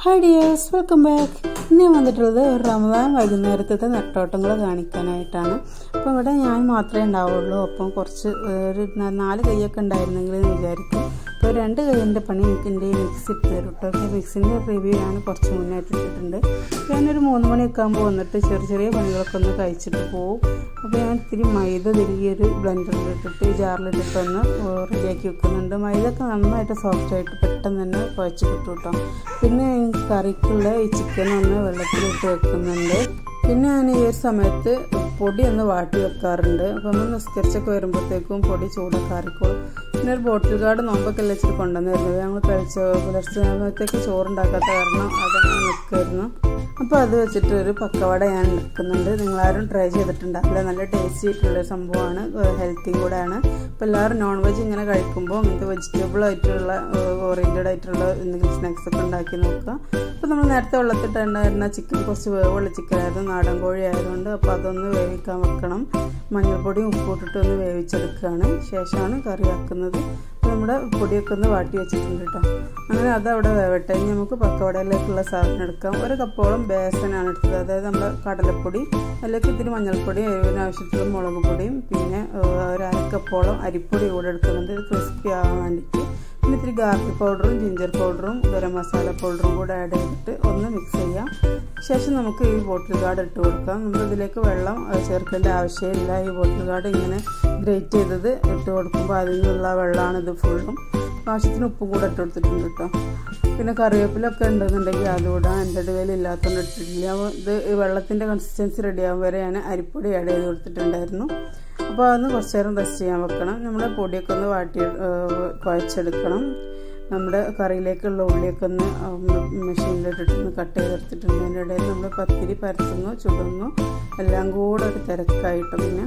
hi dears welcome back ഇന്ന് ഞാൻ വന്നിട്ടുള്ളത് ഒരു റമദാൻ വൈകുന്നേരത്തെ നെട്ടോട്ടങ്ങൾ കാണിക്കാനായിട്ടാണ് അപ്പോൾ ഇവിടെ ഞാൻ മാത്രമേ ഉണ്ടാവുള്ളൂ അപ്പം കുറച്ച് ഒരു ന- നാല് കൈയൊക്കെ ഉണ്ടായിരുന്നെങ്കിൽ എന്ന് വിചാരിക്കും അപ്പോൾ രണ്ട് കൈയിൻ്റെ പണി എനിക്ക് എൻ്റെ ഈ മിക്സി ഇട്ട് തരും കേട്ടോ അപ്പോൾ മിക്സിൻ്റെ റിവ്യൂ ഞാൻ കുറച്ച് മുന്നായിട്ട് ഇട്ടിട്ടുണ്ട് അപ്പോൾ ഞാനൊരു മൂന്ന് മണിയൊക്കെ ആകുമ്പോൾ വന്നിട്ട് ചെറിയ ചെറിയ പണികളൊക്കെ ഒന്ന് കഴിച്ചിട്ട് പോകും അപ്പോൾ ഞാൻ ഇത്തിരി മൈദ തിരികെ ഒരു ബ്ലെൻഡറിൽ ഇട്ടിട്ട് ജാറിലിട്ടിട്ട് ഒന്ന് റെഡിയാക്കി വെക്കുന്നുണ്ട് മൈദ ഒക്കെ നന്നായിട്ട് സോഫ്റ്റായിട്ട് പെട്ടെന്ന് തന്നെ കുഴച്ച് കിട്ടും കേട്ടോ പിന്നെ എനിക്ക് കറിക്കുള്ള ഈ ചിക്കൻ ഒന്ന് വെള്ളത്തിലിട്ട് വെക്കുന്നുണ്ട് പിന്നെ ഞാൻ ഈ ഒരു സമയത്ത് പൊടി ഒന്ന് വാട്ടി വെക്കാറുണ്ട് അപ്പം നമ്മൾ നിസ്കരിച്ചൊക്കെ വരുമ്പോഴത്തേക്കും പൊടി ചൂടൊക്കെ ആറിക്കോളും പിന്നെ ഒരു ബോട്ടിൽ കാർഡ് നോമ്പൊക്കെ വെച്ചിട്ട് കൊണ്ടുവന്നിരുന്നത് ഞങ്ങൾ കഴിച്ച പുലർച്ചെ സമയത്തേക്ക് ചോറുണ്ടാക്കാത്ത കാരണം അതങ്ങനെ നിൽക്കുമായിരുന്നു അപ്പോൾ അത് വെച്ചിട്ട് ഒരു പക്കവട ഞാൻ എടുക്കുന്നുണ്ട് നിങ്ങളാരും ട്രൈ ചെയ്തിട്ടുണ്ടാവില്ല നല്ല ടേസ്റ്റി ആയിട്ടുള്ള സംഭവമാണ് ഹെൽത്തിയും കൂടെയാണ് അപ്പോൾ എല്ലാവരും നോൺ വെജ് ഇങ്ങനെ കഴിക്കുമ്പോൾ ഇങ്ങനത്തെ വെജിറ്റബിൾ ആയിട്ടുള്ള ഓറിയൻറ്റഡ് ആയിട്ടുള്ള എന്തെങ്കിലും സ്നാക്സ് ഒക്കെ ഉണ്ടാക്കി നോക്കുക അപ്പോൾ നമ്മൾ നേരത്തെ വെള്ളത്തിട്ടുണ്ടായിരുന്ന ചിക്കൻ കുറച്ച് വേവുള്ള ചിക്കൻ ആയിരുന്നു നാടൻ കോഴി ആയതുകൊണ്ട് അപ്പോൾ അതൊന്ന് വേവിക്കാൻ വെക്കണം മഞ്ഞൾപ്പൊടിയും ഉപ്പിട്ടിട്ട് ഒന്ന് വേവിച്ചെടുക്കുകയാണ് ശേഷമാണ് കറി ആക്കുന്നത് അപ്പോൾ നമ്മുടെ പൊടിയൊക്കെ ഒന്ന് വാട്ടി വെച്ചിട്ടുണ്ട് കേട്ടോ അങ്ങനെ അത് അവിടെ വേവട്ടെ ഇനി നമുക്ക് പക്കവടയിലേക്കുള്ള സാധനം എടുക്കാം ഒരു കപ്പോളം ബേസനാണ് എടുത്തത് അതായത് നമ്മുടെ കടലപ്പൊടി അതിലേക്ക് ഇത്തിരി മഞ്ഞൾപ്പൊടി എരിവിന് ആവശ്യത്തിലുള്ള മുളക് പൊടിയും പിന്നെ ഒരു അരക്കപ്പോളം അരിപ്പൊടി കൂടെ എടുക്കുന്നുണ്ട് ക്രിസ്പി ആവാൻ വേണ്ടിയിട്ട് പിന്നെ ഇത്തിരി ഗാർലിക് പൗഡറും ജിഞ്ചർ പൗഡറും ഗരം മസാല പൗഡറും കൂടെ ആഡ് ചെയ്തിട്ട് ഒന്ന് മിക്സ് ചെയ്യാം ശേഷം നമുക്ക് ഈ ബോട്ടിൽ ഗാർഡ് ഇട്ട് കൊടുക്കാം നമ്മൾ ഇതിലേക്ക് വെള്ളം ചേർക്കേണ്ട ആവശ്യമില്ല ഈ ബോട്ടിൽ ഗാർഡ് ഇങ്ങനെ ഗ്രേറ്റ് ചെയ്തത് ഇട്ട് കൊടുക്കുമ്പോൾ അതിൽ നിന്നുള്ള വെള്ളമാണ് ഇത് ഫുള്ളും ആവശ്യത്തിന് ഉപ്പും കൂടെ ഇട്ട് കൊടുത്തിട്ടുണ്ട് കേട്ടോ പിന്നെ കറിവേപ്പിലൊക്കെ ഉണ്ടെന്നുണ്ടെങ്കിൽ അതുകൂടെ എൻ്റെ കയ്യിൽ ഇല്ലാത്തതുകൊണ്ട് ഇട്ടിട്ടില്ല അപ്പോൾ ഇത് ഈ വെള്ളത്തിൻ്റെ കൺസിസ്റ്റൻസി റെഡി ആകും വരെ ഞാൻ അരിപ്പൊടി ആഡ് ചെയ്ത് കൊടുത്തിട്ടുണ്ടായിരുന്നു അപ്പോൾ അതൊന്ന് കുറച്ച് നേരം റെസ്റ്റ് ചെയ്യാൻ വെക്കണം നമ്മൾ പൊടിയൊക്കെ ഒന്ന് വാട്ടി കുഴച്ചെടുക്കണം നമ്മുടെ കറിയിലേക്കുള്ള ഉള്ളിയൊക്കെ ഒന്ന് മെഷീനിലിട്ടിട്ട് ഒന്ന് കട്ട് ചെയ്തെടുത്തിട്ടുണ്ട് അതിൻ്റെ ഇടയിൽ നമ്മൾ പത്തിരി പരത്തുന്നു ചുടുന്നു എല്ലാം കൂടെ ഒരു തിരക്കായിട്ട് പിന്നെ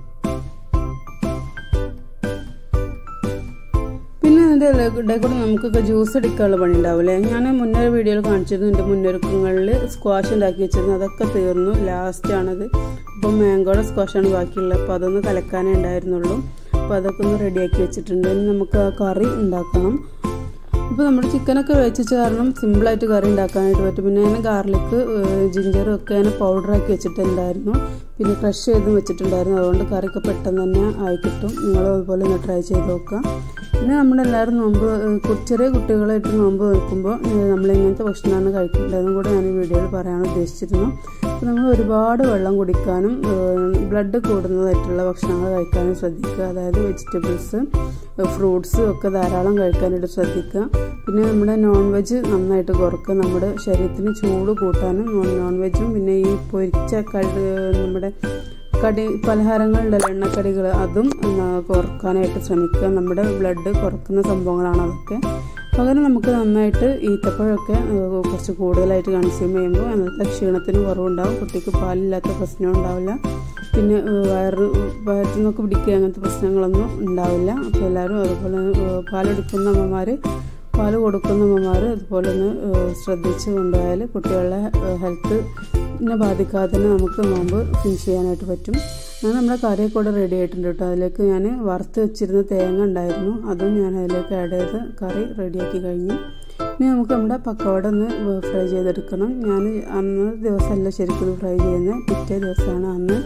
പിന്നെ അതിൻ്റെ ഇടയിൽ കൂടെ നമുക്കൊക്കെ ജ്യൂസ് എടുക്കാനുള്ള പണി ഉണ്ടാവില്ലേ ഞാൻ മുന്നേ വീഡിയോയിൽ കാണിച്ചിരുന്നു എൻ്റെ മുന്നൊരുക്കങ്ങളിൽ സ്ക്വാഷ് ഉണ്ടാക്കി വെച്ചിരുന്നു അതൊക്കെ തീർന്നു ലാസ്റ്റാണത് അപ്പം മാങ്കോയുടെ സ്ക്വാഷാണ് ബാക്കിയുള്ളത് അപ്പോൾ അതൊന്ന് കലക്കാനേ ഉണ്ടായിരുന്നുള്ളൂ അപ്പോൾ അതൊക്കെ ഒന്ന് റെഡിയാക്കി വെച്ചിട്ടുണ്ട് ഇനി നമുക്ക് ആ കറി ഉണ്ടാക്കണം അപ്പോൾ നമ്മുടെ ചിക്കനൊക്കെ വെച്ചിട്ട് കാരണം സിമ്പിളായിട്ട് കറി ഉണ്ടാക്കാനായിട്ട് പറ്റും പിന്നെ ഞാൻ ഗാർലിക്ക് ജിഞ്ചറും ഒക്കെ ഞാൻ പൗഡറാക്കി വെച്ചിട്ടുണ്ടായിരുന്നു പിന്നെ ക്രഷ് ചെയ്തും വെച്ചിട്ടുണ്ടായിരുന്നു അതുകൊണ്ട് കറിയൊക്കെ പെട്ടെന്ന് തന്നെ ആയി കിട്ടും നിങ്ങളും അതുപോലെ ഒന്ന് ട്രൈ ചെയ്ത് നോക്കുക പിന്നെ നമ്മളെല്ലാവരും നോമ്പ് ചെറിയ കുട്ടികളായിട്ട് നോമ്പ് വെക്കുമ്പോൾ നമ്മളിങ്ങനത്തെ ഭക്ഷണമാണ് കഴിക്കേണ്ടതെന്നും കൂടെ ഞാൻ ഈ വീഡിയോയിൽ പറയാൻ ഉദ്ദേശിച്ചിരുന്നു അപ്പോൾ നമ്മൾ ഒരുപാട് വെള്ളം കുടിക്കാനും ബ്ലഡ് കൂടുന്നതായിട്ടുള്ള ഭക്ഷണങ്ങൾ കഴിക്കാനും ശ്രദ്ധിക്കുക അതായത് വെജിറ്റബിൾസ് ഫ്രൂട്ട്സ് ഒക്കെ ധാരാളം കഴിക്കാനായിട്ട് ശ്രദ്ധിക്കുക പിന്നെ നമ്മുടെ നോൺ വെജ് നന്നായിട്ട് കുറക്കുക നമ്മുടെ ശരീരത്തിന് ചൂട് കൂട്ടാനും നോൺ വെജും പിന്നെ ഈ പൊരിച്ച കടി നമ്മുടെ കടി പലഹാരങ്ങളുണ്ടല്ലോ എണ്ണക്കടികൾ അതും കുറക്കാനായിട്ട് ശ്രമിക്കുക നമ്മുടെ ബ്ലഡ് കുറക്കുന്ന സംഭവങ്ങളാണ് അതൊക്കെ പകരം നമുക്ക് നന്നായിട്ട് ഈത്തപ്പഴമൊക്കെ കുറച്ച് കൂടുതലായിട്ട് കൺസ്യൂം ചെയ്യുമ്പോൾ അങ്ങനത്തെ ക്ഷീണത്തിന് കുറവുണ്ടാവും കുട്ടിക്ക് പാലില്ലാത്ത പ്രശ്നം ഉണ്ടാവില്ല പിന്നെ വയറ് വയറ്റിൽ നിന്നൊക്കെ പിടിക്കുക അങ്ങനത്തെ പ്രശ്നങ്ങളൊന്നും ഉണ്ടാവില്ല അപ്പോൾ എല്ലാവരും അതുപോലെ പാലെടുക്കുന്ന അമ്മമാർ പാല് കൊടുക്കുന്ന അമ്മമാർ അതുപോലെ ഒന്ന് ശ്രദ്ധിച്ച് കൊണ്ടുപോയാൽ കുട്ടികളുടെ ഹെൽത്ത് നെ ബാധിക്കാതെ തന്നെ നമുക്ക് നോമ്പ് ഫിനിഷ് ചെയ്യാനായിട്ട് പറ്റും ഞാൻ നമ്മുടെ കറിയൊക്കെ കൂടെ റെഡി ആയിട്ടുണ്ട് കേട്ടോ അതിലേക്ക് ഞാൻ വറുത്ത് വെച്ചിരുന്ന തേങ്ങ ഉണ്ടായിരുന്നു അതും ഞാൻ അതിലേക്ക് ആഡ് ചെയ്ത് കറി റെഡിയാക്കി കഴിഞ്ഞു ഇനി നമുക്ക് നമ്മുടെ പക്കവട ഒന്ന് ഫ്രൈ ചെയ്തെടുക്കണം ഞാൻ അന്ന് ദിവസമല്ല ശരിക്കും ഫ്രൈ ചെയ്യുന്നത് പിറ്റേ ദിവസമാണ് അന്ന്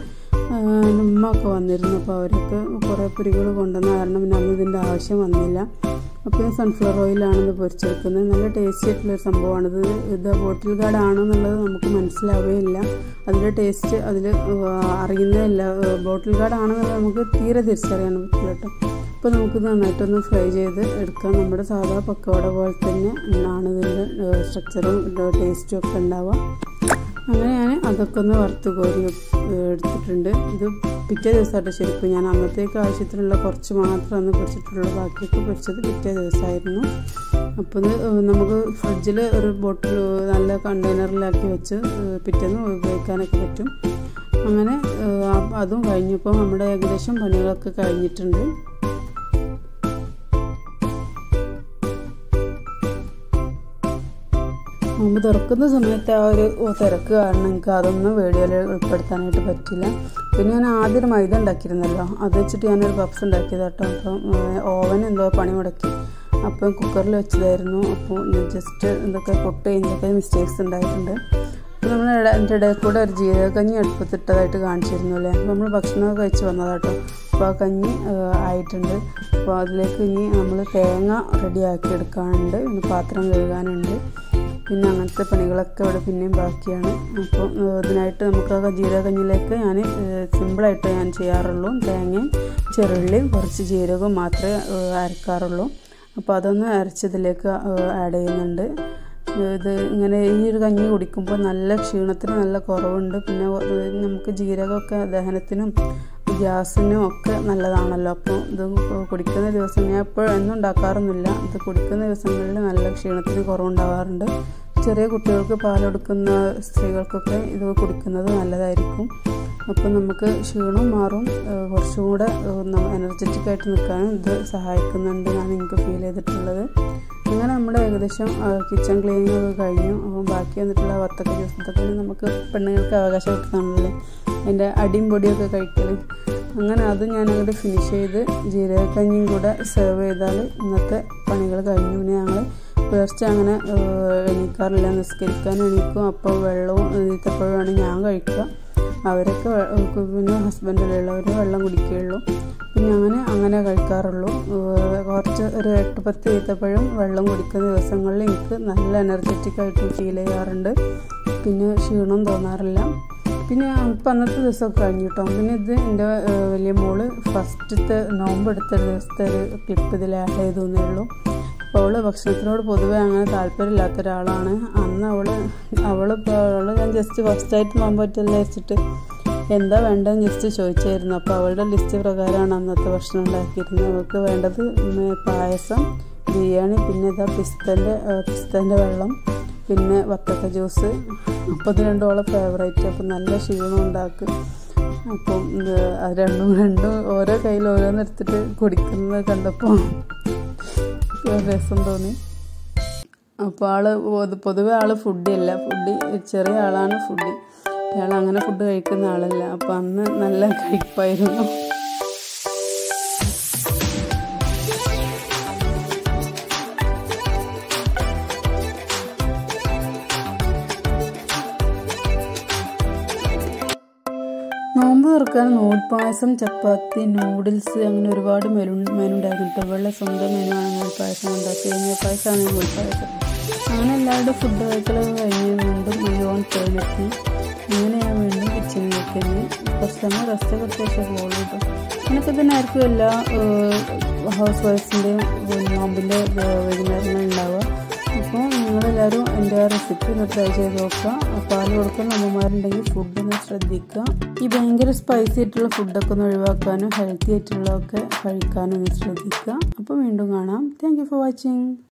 ഉമ്മ ഒക്കെ വന്നിരുന്നു അപ്പോൾ അവരൊക്കെ കുറേ പൊരികൾ കൊണ്ടുവന്ന കാരണം പിന്നെ അന്ന് ഇതിൻ്റെ ആവശ്യം വന്നില്ല അപ്പോൾ സൺഫ്ലവർ ഓയിലാണിത് പൊരിച്ചെടുക്കുന്നത് നല്ല ടേസ്റ്റി ആയിട്ടുള്ളൊരു സംഭവമാണിത് ഇത് ബോട്ടിൽ ഗാർഡ് ആണെന്നുള്ളത് നമുക്ക് മനസ്സിലാവുകയില്ല അതിൻ്റെ ടേസ്റ്റ് അതിൽ അറിയുന്നതല്ല ബോട്ടിൽ ഗാർഡ് ആണെന്നുള്ളത് നമുക്ക് തീരെ തിരിച്ചറിയാൻ പറ്റില്ല കേട്ടോ അപ്പോൾ നമുക്കിത് നന്നായിട്ടൊന്ന് ഫ്രൈ ചെയ്ത് എടുക്കാം നമ്മുടെ സാധാ പക്കവട പോലെ തന്നെ ആണ് ഇതിൻ്റെ സ്ട്രക്ചറും ടേസ്റ്റും ഒക്കെ ഉണ്ടാവുക അങ്ങനെ ഞാൻ അതൊക്കെ ഒന്ന് വറുത്ത് കോരി എടുത്തിട്ടുണ്ട് ഇത് പിറ്റേ ദിവസമായിട്ട് ശരിക്കും ഞാൻ അന്നത്തേക്ക് ആവശ്യത്തിനുള്ള കുറച്ച് മാത്രം അന്ന് പൊരിച്ചിട്ടുള്ളൂ ബാക്കിയൊക്കെ പൊരിച്ചത് പിറ്റേ ദിവസമായിരുന്നു അപ്പോൾ ഇത് നമുക്ക് ഫ്രിഡ്ജിൽ ഒരു ബോട്ടിൽ നല്ല കണ്ടെയ്നറിലാക്കി വെച്ച് പിറ്റേന്ന് ഉപയോഗിക്കാനൊക്കെ പറ്റും അങ്ങനെ അതും കഴിഞ്ഞപ്പോൾ നമ്മുടെ ഏകദേശം പണികളൊക്കെ കഴിഞ്ഞിട്ടുണ്ട് നോമ്പ് തുറക്കുന്ന സമയത്ത് ആ ഒരു തിരക്ക് കാരണം എനിക്ക് അതൊന്നും വീഡിയോയിൽ ഉൾപ്പെടുത്താനായിട്ട് പറ്റില്ല പിന്നെ ഞാൻ ആദ്യം ഒരു മൈദ ഉണ്ടാക്കിയിരുന്നല്ലോ അത് വെച്ചിട്ട് ഞാനൊരു പപ്സ് ഉണ്ടാക്കിയത് കേട്ടോ അപ്പം ഓവൻ എന്തോ പണി മുടക്കി അപ്പോൾ കുക്കറിൽ വെച്ചതായിരുന്നു അപ്പോൾ ഞാൻ ജസ്റ്റ് എന്തൊക്കെ പൊട്ട് എന്തൊക്കെ മിസ്റ്റേക്സ് ഉണ്ടായിട്ടുണ്ട് അപ്പോൾ നമ്മൾ അതിൻ്റെ ഇടയിൽ കൂടെ ഒരു ജീരകക്കഞ്ഞി അടുപ്പത്തിട്ടതായിട്ട് കാണിച്ചിരുന്നു അല്ലേ അപ്പോൾ നമ്മൾ ഭക്ഷണമൊക്കെ കഴിച്ച് വന്നതാട്ടോ അപ്പോൾ ആ കഞ്ഞി ആയിട്ടുണ്ട് അപ്പോൾ അതിലേക്ക് ഇനി നമ്മൾ തേങ്ങ റെഡിയാക്കി എടുക്കാനുണ്ട് പിന്നെ പാത്രം കഴുകാനുണ്ട് പിന്നെ അങ്ങനത്തെ പണികളൊക്കെ ഇവിടെ പിന്നെയും ബാക്കിയാണ് അപ്പോൾ ഇതിനായിട്ട് നമുക്ക് ആ ജീരകക്കഞ്ഞിലേക്ക് ഞാൻ സിമ്പിളായിട്ട് ഞാൻ ചെയ്യാറുള്ളൂ തേങ്ങയും ചെറുള്ളിയും കുറച്ച് ജീരകവും മാത്രമേ അരക്കാറുള്ളൂ അപ്പോൾ അതൊന്ന് അരച്ചതിലേക്ക് ആഡ് ചെയ്യുന്നുണ്ട് ഇത് ഇങ്ങനെ ഈ ഒരു കഞ്ഞി കുടിക്കുമ്പോൾ നല്ല ക്ഷീണത്തിന് നല്ല കുറവുണ്ട് പിന്നെ നമുക്ക് ജീരകമൊക്കെ ദഹനത്തിനും ഗ്യാസിനും ഒക്കെ നല്ലതാണല്ലോ അപ്പോൾ ഇത് കുടിക്കുന്ന ദിവസം ഞാൻ എപ്പോഴും എന്നും ഉണ്ടാക്കാറൊന്നുമില്ല ഇത് കുടിക്കുന്ന ദിവസങ്ങളിൽ നല്ല ക്ഷീണത്തിന് കുറവുണ്ടാവാറുണ്ട് ചെറിയ കുട്ടികൾക്ക് പാലെടുക്കുന്ന സ്ത്രീകൾക്കൊക്കെ ഇത് കുടിക്കുന്നത് നല്ലതായിരിക്കും അപ്പോൾ നമുക്ക് ക്ഷീണം മാറും കുറച്ചും കൂടെ എനർജറ്റിക് ആയിട്ട് നിൽക്കാനും ഇത് സഹായിക്കുന്നുണ്ട് ഞാൻ എനിക്ക് ഫീൽ ചെയ്തിട്ടുള്ളത് അങ്ങനെ നമ്മുടെ ഏകദേശം കിച്ചൺ ക്ലീനിങ് ഒക്കെ കഴിഞ്ഞു അപ്പം ബാക്കി വന്നിട്ടുള്ള വത്തക്ക ജ്യൂസ് ഇതൊക്കെ നമുക്ക് പെണ്ണുങ്ങൾക്ക് അവകാശം കിട്ടുന്നതാണല്ലേ അതിൻ്റെ അടിയും പൊടിയൊക്കെ കഴിക്കൽ അങ്ങനെ അത് ഞാൻ അങ്ങോട്ട് ഫിനിഷ് ചെയ്ത് ജീരകക്കഞ്ഞിയും കൂടെ സെർവ് ചെയ്താൽ ഇന്നത്തെ പണികൾ കഴിഞ്ഞു പിന്നെ ഞങ്ങൾ പുലർച്ചെ അങ്ങനെ എണീക്കാറില്ല നിസ്കരിക്കാൻ എണീക്കും അപ്പോൾ വെള്ളവും ഈത്തപ്പഴമാണ് ഞാൻ കഴിക്കുക അവരൊക്കെ പിന്നെ ഹസ്ബൻഡിലുള്ളവർ വെള്ളം കുടിക്കുകയുള്ളൂ പിന്നെ അങ്ങനെ അങ്ങനെ കഴിക്കാറുള്ളൂ കുറച്ച് ഒരു എട്ട് പത്ത് ഈത്തപ്പഴം വെള്ളം കുടിക്കുന്ന ദിവസങ്ങളിൽ എനിക്ക് നല്ല എനർജറ്റിക് ആയിട്ട് ഫീൽ ചെയ്യാറുണ്ട് പിന്നെ ക്ഷീണം തോന്നാറില്ല പിന്നെ ഇപ്പം അന്നത്തെ ദിവസമൊക്കെ കഴിഞ്ഞു കേട്ടോ പിന്നെ ഇത് എൻ്റെ വലിയ മോള് ഫസ്റ്റത്തെ നോമ്പ് എടുത്ത ദിവസത്തെ ഒരു ക്ലിപ്പ് ഇതിൽ ആഡ് ചെയ്തേ ഉള്ളൂ അപ്പോൾ അവൾ ഭക്ഷണത്തിനോട് പൊതുവെ അങ്ങനെ താല്പര്യമില്ലാത്ത ഒരാളാണ് അന്ന് അവൾ അവൾ അവൾ ഞാൻ ജസ്റ്റ് ഫസ്റ്റായിട്ട് നോമ്പ് പറ്റല്ലേ വെച്ചിട്ട് എന്താ വേണ്ടതെന്ന് ജസ്റ്റ് ചോദിച്ചായിരുന്നു അപ്പോൾ അവളുടെ ലിസ്റ്റ് പ്രകാരമാണ് അന്നത്തെ ഭക്ഷണം ഉണ്ടാക്കിയിരുന്നത് അവൾക്ക് വേണ്ടത് പായസം ബിരിയാണി പിന്നെ ഇതാ പിസ്തൻ്റെ പിസ്തൻ്റെ വെള്ളം പിന്നെ വത്തക്ക ജ്യൂസ് അപ്പോൾ ഇത് രണ്ടും അവളെ ഫേവറേറ്റ് അപ്പം നല്ല ക്ഷീണം ഉണ്ടാക്കും അപ്പം അത് രണ്ടും രണ്ടും ഓരോ കയ്യിൽ ഓരോന്ന് എടുത്തിട്ട് കുടിക്കുന്നത് കണ്ടപ്പോൾ രസം തോന്നി അപ്പോൾ ആള് പൊതുവെ ആള് ഫുഡി അല്ല ഫുഡി ചെറിയ ആളാണ് ഫുഡി അയാൾ അങ്ങനെ ഫുഡ് കഴിക്കുന്ന ആളല്ല അപ്പോൾ അന്ന് നല്ല കഴിപ്പായിരുന്നു നോമ്പ് തുറക്കാൻ നൂൽപ്പായസം ചപ്പാത്തി നൂഡിൽസ് അങ്ങനെ ഒരുപാട് മെനു മെനു ഉണ്ടായിരുന്നു കേട്ടോ ഇവളുടെ സ്വന്തം മെനു ആണ് നൂൽപ്പായസം ഉണ്ടാക്കി സേമിയ പായസമാണ് നൂൽപ്പായസം അങ്ങനെ എല്ലാവരുടെ ഫുഡ് കഴിക്കലൊക്കെ കഴിഞ്ഞ് വീണ്ടും മയോൺ ടോയ്ലറ്റി അങ്ങനെ ഞാൻ വീണ്ടും കിച്ചണിലേക്ക് തന്നെ കുറച്ച് സമയം റെസ്റ്റ് കുറച്ച് ശേഷം പോകുള്ളൂ കേട്ടോ അങ്ങനെയൊക്കെ തന്നെ ആയിരിക്കും എല്ലാ ഹൗസ് വൈഫ്സിൻ്റെയും നോമ്പിൻ്റെ വൈകുന്നേരങ്ങൾ ഉണ്ടാവുക അപ്പോൾ നിങ്ങളെല്ലാവരും എൻ്റെ ആ റെസിപ്പി ഒന്ന് ട്രൈ ചെയ്ത് നോക്കുക പാല് കൊടുക്കുന്ന അമ്മമാരുണ്ടെങ്കിൽ ഫുഡൊന്ന് ശ്രദ്ധിക്കുക ഈ ഭയങ്കര സ്പൈസി ആയിട്ടുള്ള ഫുഡൊക്കെ ഒന്ന് ഒഴിവാക്കാനും ഹെൽത്തി ആയിട്ടുള്ളതൊക്കെ കഴിക്കാനും ഒന്ന് ശ്രദ്ധിക്കുക അപ്പോൾ വീണ്ടും കാണാം താങ്ക് ഫോർ വാച്ചിങ്